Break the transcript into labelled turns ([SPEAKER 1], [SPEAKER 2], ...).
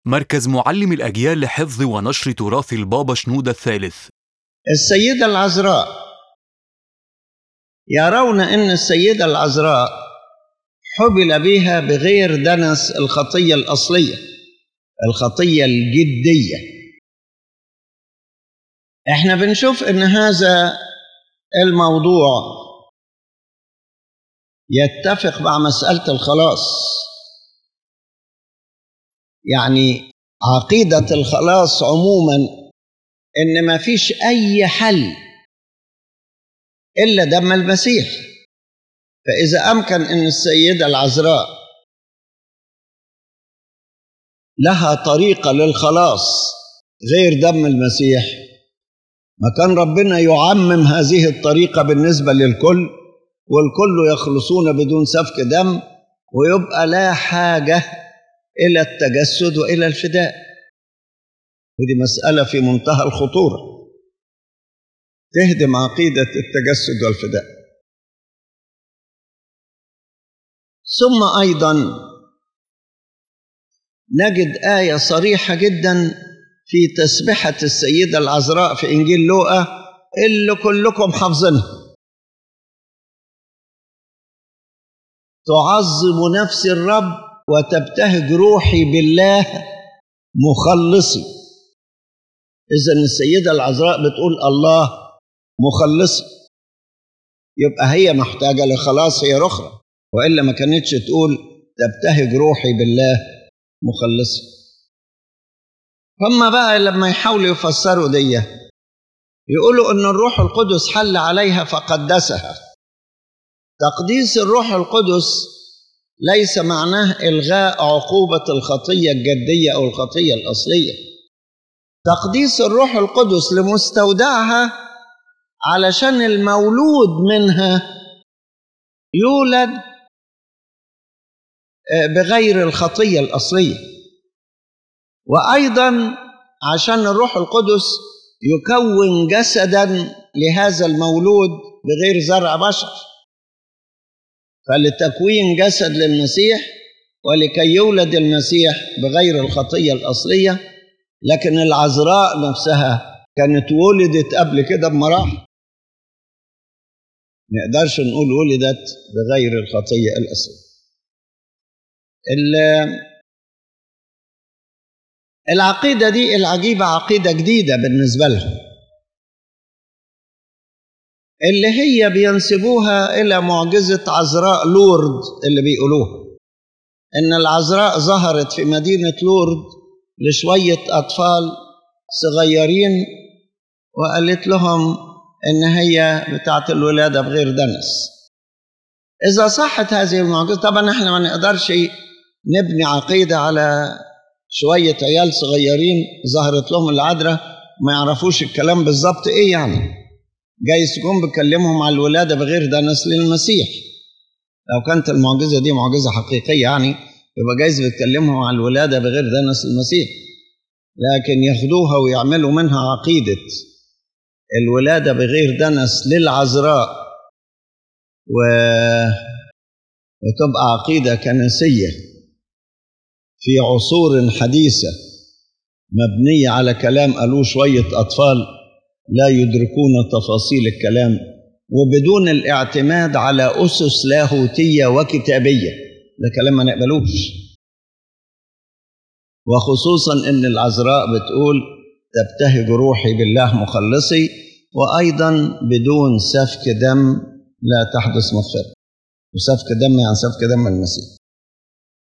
[SPEAKER 1] مركز معلم الأجيال لحفظ ونشر تراث البابا شنودة الثالث
[SPEAKER 2] السيدة العذراء يرون أن السيدة العذراء حبل بها بغير دنس الخطية الأصلية الخطية الجدية احنا بنشوف ان هذا الموضوع يتفق مع مسألة الخلاص يعني عقيدة الخلاص عموما ان ما فيش اي حل الا دم المسيح فاذا امكن ان السيده العذراء لها طريقه للخلاص غير دم المسيح ما كان ربنا يعمم هذه الطريقه بالنسبه للكل والكل يخلصون بدون سفك دم ويبقى لا حاجه الى التجسد والى الفداء ودي مساله في منتهى الخطوره تهدم عقيده التجسد والفداء ثم ايضا نجد ايه صريحه جدا في تسبحه السيده العذراء في انجيل لوقا اللي كلكم حافظينها تعظم نفسي الرب وتبتهج روحي بالله مخلصي اذا السيده العذراء بتقول الله مخلصي يبقى هي محتاجه لخلاص هي اخرى والا ما كانتش تقول تبتهج روحي بالله مخلصي هم بقى لما يحاولوا يفسروا دي يقولوا ان الروح القدس حل عليها فقدسها تقديس الروح القدس ليس معناه الغاء عقوبه الخطيه الجديه او الخطيه الاصليه تقديس الروح القدس لمستودعها علشان المولود منها يولد بغير الخطيه الاصليه وايضا عشان الروح القدس يكون جسدا لهذا المولود بغير زرع بشر فلتكوين جسد للمسيح ولكي يولد المسيح بغير الخطيه الاصليه لكن العذراء نفسها كانت ولدت قبل كده بمراحل ما نقدرش نقول ولدت بغير الخطيه الاصليه العقيده دي العجيبه عقيده جديده بالنسبه لهم اللي هي بينسبوها الى معجزه عذراء لورد اللي بيقولوها ان العذراء ظهرت في مدينه لورد لشويه اطفال صغيرين وقالت لهم ان هي بتاعه الولاده بغير دنس اذا صحت هذه المعجزه طبعا احنا ما نقدرش نبني عقيده على شويه عيال صغيرين ظهرت لهم العذراء ما يعرفوش الكلام بالظبط ايه يعني جايز تكون بتكلمهم على الولاده بغير دنس للمسيح لو كانت المعجزه دي معجزه حقيقيه يعني يبقى جايز بتكلمهم على الولاده بغير دنس المسيح لكن ياخدوها ويعملوا منها عقيده الولاده بغير دنس للعذراء و... وتبقى عقيده كنسيه في عصور حديثه مبنيه على كلام قالوه شويه اطفال لا يدركون تفاصيل الكلام وبدون الاعتماد على اسس لاهوتيه وكتابيه ده كلام ما نقبلوش وخصوصا ان العذراء بتقول تبتهج روحي بالله مخلصي وايضا بدون سفك دم لا تحدث مغفره وسفك دم يعني سفك دم المسيح